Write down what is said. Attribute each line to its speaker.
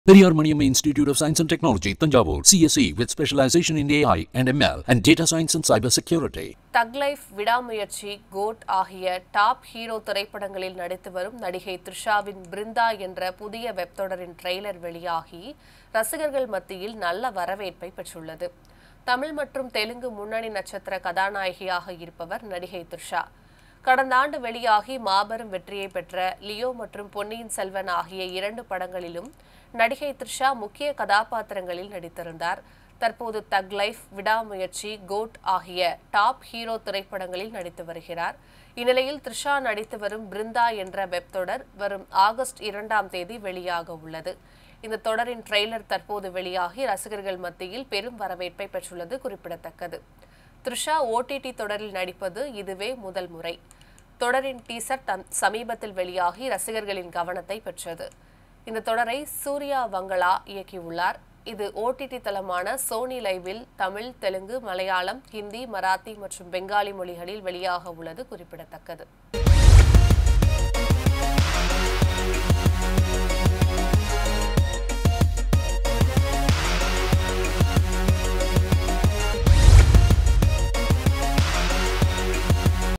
Speaker 1: Periyar Maniamma Institute of Science and Technology, Tanjavur, CSE with specialization in AI and ML and data science and cyber security.
Speaker 2: Thug Life Vidaamuyarchi GOAT ஆகிய top hero திரைப்படங்களில் நடித்து வரும் நடிகை த்ரிஷாவின் பிருந்தா என்ற புதிய web தொடரின் trailer வெளியாகி ரசிகர்கள் மத்தியில் நல்ல வரவேற்பை பெற்றுள்ளது தமிழ் மற்றும் தெலுங்கு முன்னணி நட்சத்திர கதாநாயகியாக இருப்பவர் நடிகை த்ரிஷா கடந்த ஆண்டு வெளியாகி மாபெரும் வெற்றியை பெற்ற லியோ மற்றும் பொன்னியின் செல்வன் ஆகிய இரண்டு படங்களிலும் நடிகை த்ரிஷா முக்கிய கதாபாத்திரங்களில் நடித்திருந்தார் தற்போது தக் லைஃப் விடாமுயற்சி கோட் ஆகிய டாப் ஹீரோ திரைப்படங்களில் நடித்து வருகிறார் இந்நிலையில் த்ரிஷா நடித்து வரும் பிருந்தா என்ற வெப் தொடர் வரும் ஆகஸ்ட் இரண்டாம் தேதி வெளியாக உள்ளது இந்த தொடரின் ட்ரெய்லர் தற்போது வெளியாகி ரசிகர்கள் மத்தியில் பெரும் வரவேற்பை பெற்றுள்ளது குறிப்பிடத்தக்கது த்ரிஷா ஓடிடி தொடரில் நடிப்பது இதுவே முதல் முறை தொடரின் டீசர் தம் சமீபத்தில் வெளியாகி ரசிகர்களின் கவனத்தை பெற்றது இந்த தொடரை சூர்யா வங்களா இயக்கியுள்ளார் இது ஓடிடி தளமான சோனி லைவில் தமிழ் தெலுங்கு மலையாளம் ஹிந்தி மராத்தி மற்றும் பெங்காலி மொழிகளில் வெளியாக உள்ளது குறிப்பிடத்தக்கது